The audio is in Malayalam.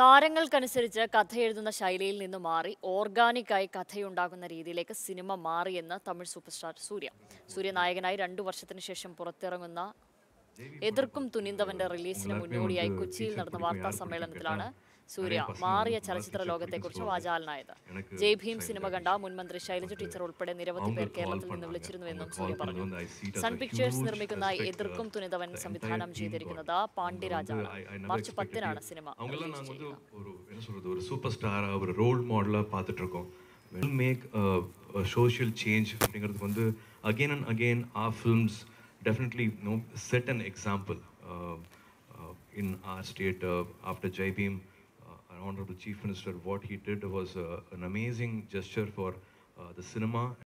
താരങ്ങൾക്കനുസരിച്ച് കഥ എഴുതുന്ന ശൈലിയിൽ നിന്ന് മാറി ഓർഗാനിക്കായി കഥയുണ്ടാകുന്ന രീതിയിലേക്ക് സിനിമ മാറിയെന്ന് തമിഴ് സൂപ്പർ സ്റ്റാർ സൂര്യ സൂര്യ നായകനായി രണ്ടു വർഷത്തിന് ശേഷം പുറത്തിറങ്ങുന്ന എതിർക്കും തുനിന്തവന്റെ റിലീസിന് മുന്നോടിയായി കൊച്ചിയിൽ നടന്ന വാർത്താ സമ്മേളനത്തിലാണ് സൂര്യ മാറിയ ചലച്ചിത്ര ലോകത്തെക്കുറിച്ച് വാചാലനായത് ജയ് ഭീം സിനിമ കണ്ട മുൻമന്ത്രി ശൈലജ ടീച്ചർ ഉൾപ്പെടെ നിരവധി പേർ കേരളത്തിൽ നിന്ന് വിളിച്ചിരുന്നുവെന്നും സൂര്യ പറഞ്ഞു സൺ പിക്ചേഴ്സ് നിർമ്മിക്കുന്ന എതിർക്കും തുനിതവൻ സംവിധാനം ചെയ്തിരിക്കുന്നത് പാണ്ഡ്യരാജാണ് മാർച്ച് പത്തിനാണ് സിനിമ அவங்கெல்லாம் റിലീസ് நாங்கள் ചെയ്യുക வந்து ஒரு என்ன சொல்கிறது ஒரு சூப்பர் ஸ்டாராக ஒரு ரோல் மாடலாக பார்த்துட்டு இருக்கோம் வில் மேக் சோஷியல் சேஞ்ச் அப்படிங்கிறதுக்கு வந்து again and again our films definitely no set an example in our state after Jai Bhim honorable chief minister what he did was uh, an amazing gesture for uh, the cinema